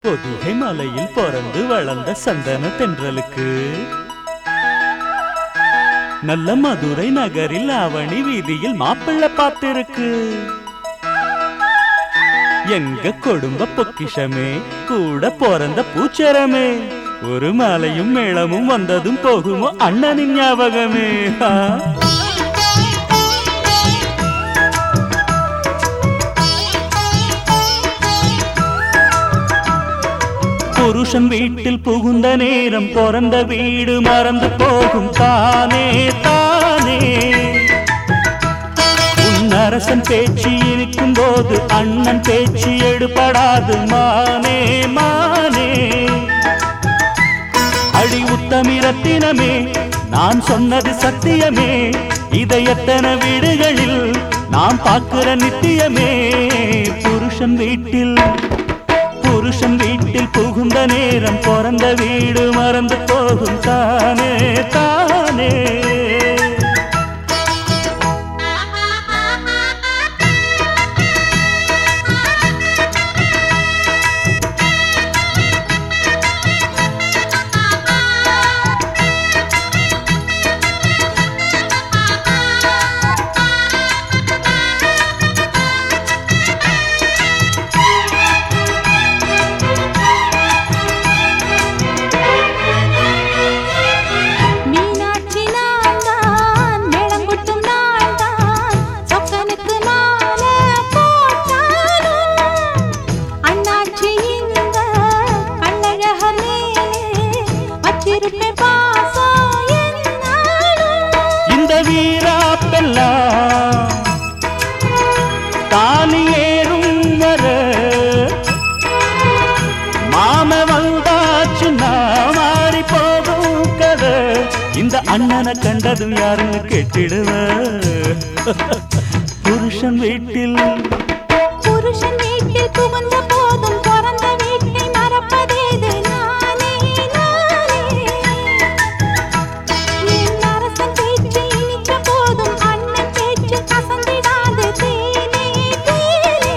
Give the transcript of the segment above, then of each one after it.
பொதிகை மலையில் பிறந்து வளர்ந்த சந்தன தென்றலுக்கு நல்ல மதுரை நகரில் ஆவணி வீதியில் மாப்பிள்ளை பார்த்திருக்கு எங்க குடும்ப பொக்கிஷமே கூட பிறந்த பூச்சரமே ஒரு மாலையும் மேளமும் வந்ததும் போகுமோ அண்ணனின் ஞாபகமே ஆ. புருஷன் வீட்டில் புகுந்த நேரம் பிறந்த வீடு மறந்து போகும் தானே தானே உன் அரசன் பேச்சு இருக்கும் போது அண்ணன் பேச்சு எடுபடாது மானே மானே அடி உத்தமிரத்தினமே நான் சொன்னது சத்தியமே இதை எத்தனை வீடுகளில் நாம் பார்க்கிற நித்தியமே புருஷன் வீட்டில் புருஷன் வீட்டில் புகுந்த நேரம் பிறந்த வீடு மறந்து போகும் தானே தானே மீனாட்சி நான்தான் மேளங்கொட்டும் நான்தான் சொக்கனுக்கு மாலை போட்டாலும் அண்ணாச்சி இந்த கண்ணழகர் மேலே வச்சிருப்பேன் பாசம் என்னாலும் இந்த வீராப்பெல்லாம் தாலி ஏறும் வர மாம வந்தாச்சுன்னா மாறி போகும் கதை இந்த அண்ணனை கண்டதும் யாருன்னு கேட்டிடுவ புருஷன் வீட்டில் புருஷன் வீட்டில் புகுந்த போதும் பிறந்த வீட்டை மறப்பதேது நானே நானே என் அரசன் பேச்சு இனித்த போதும் அண்ணன் பேச்சு கசந்திடாது தேனே தேனே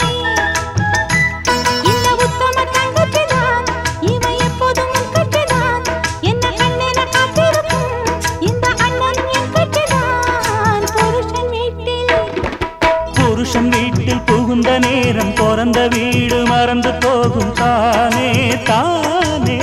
இந்த உத்தம தங்கச்சிதான் இவ எப்போதும் உன் கட்சிதான் என்ன கண்ணென காத்திருக்கும் இந்த அண்ணன் என் கட்சிதான் புருஷன் வீட்டில் புருஷன் வீட்டில் புகுந்த நேரம் பிறந்த வீடு மறந்து போகும் தானே தானே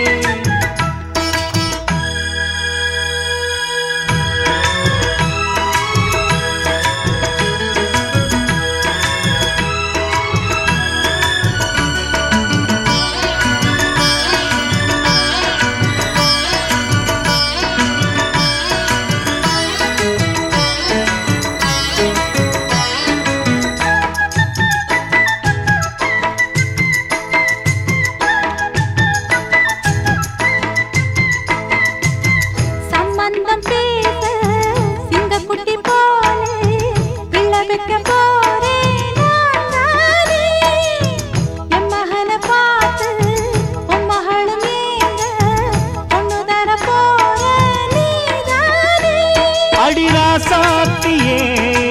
சம்பந்தம் பேச சிங்கக்குட்டி போலே பிள்ளை வைக்க போறேன் நான் தானே. என் மகனை பார்த்து உன் மகளும் ஏங்க பொண்ணு தர போற நீதானே. அடிராசாத்தியே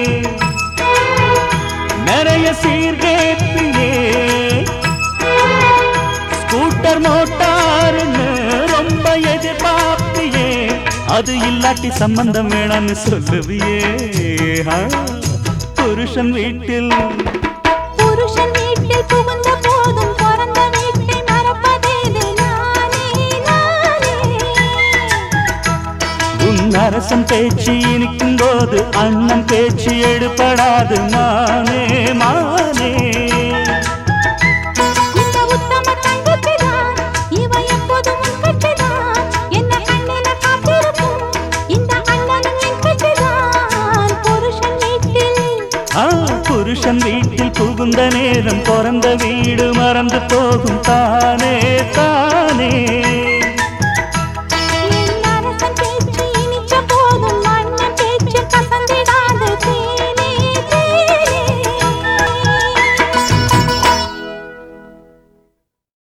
நிறைய சீர்கேப்பியே ஸ்கூட்டர் மோட்டார்னு ரொம்ப எதிர்பார்ப்பியே அது இல்லாட்டி சம்பந்தம் வேணாம்னு சொல்லுவியே ஆ, புருஷன் வீட்டில் புருஷன் வீட்டில் புகுந்த போதும் பிறந்த வீட்டை மறப்பதேது நானே நானே உன் அரசன் பேச்சு இனிக்கும் போது அண்ணன் பேச்சு எடுபடாது மானே மானே இந்த உத்தம தங்கச்சிதான் இவ எப்போதும் உன் கட்சிதான் என்ன கண்ணில காத்திருக்கும் இந்த அண்ணனும் என் கட்சிதான் புருஷன் வீட்டில் ஆ புருஷன் வீட்டில் புகுந்த நேரம் பிறந்த வீடு மறந்து போகும் தானே தானே